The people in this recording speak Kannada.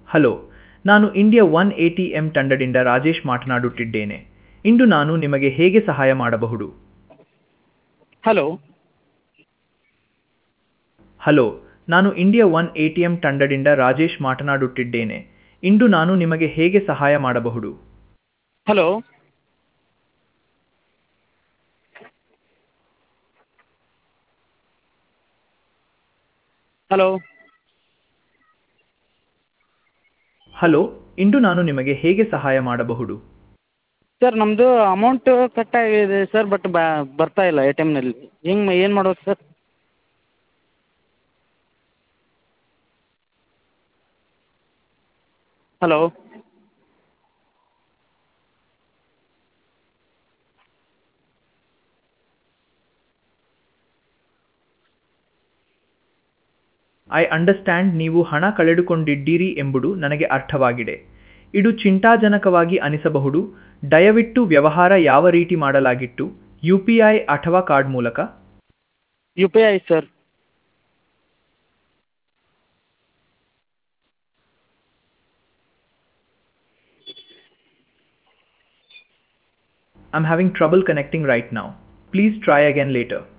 ಹಲೋ ನಾನು India one A T M ತಂಡದಿಂದ ರಾಜೇಶ್ ಮಾತನಾಡುತ್ತಿದ್ದೇನೆ ಇಂದು ನಾನು ನಿಮಗೆ ಹೇಗೆ ಸಹಾಯ ಮಾಡಬಹುದು ಹಲೋ ಹಲೋ ನಾನು India one A T M ತಂಡದಿಂದ ರಾಜೇಶ್ ಮಾತನಾಡುತ್ತಿದ್ದೇನೆ ಇಂದು ನಾನು ನಿಮಗೆ ಹೇಗೆ ಸಹಾಯ ಮಾಡಬಹುದು ಹಲೋ ಹಲೋ ಹಲೋ ಇಂದು ನಾನು ನಿಮಗೆ ಹೇಗೆ ಸಹಾಯ ಮಾಡಬಹುದು ಸರ್ ನಮ್ಮದು ಅಮೌಂಟು ಕಟ್ ಆಗಿದೆ ಸರ್ ಬಟ್ ಬರ್ತಾ ಇಲ್ಲ ಎ ಟಿ ಎಮ್ನಲ್ಲಿ ಹೆಂಗೆ ಏನು ಮಾಡ್ಬೇಕು ಸರ್ ಹಲೋ ಐ ಅಂಡರ್ಸ್ಟ್ಯಾಂಡ್ ನೀವು ಹಣ ಕಳೆದುಕೊಂಡಿದ್ದೀರಿ ಎಂಬುದು ನನಗೆ ಅರ್ಥವಾಗಿದೆ ಇದು ಚಿಂತಾಜನಕವಾಗಿ ಅನಿಸಬಹುದು ದಯವಿಟ್ಟು ವ್ಯವಹಾರ ಯಾವ ರೀತಿ ಮಾಡಲಾಗಿತ್ತು ಯು ಪಿ ಐ ಅಥವಾ ಕಾರ್ಡ್ ಮೂಲಕ U P I sir I'm having trouble connecting right now. Please try again later.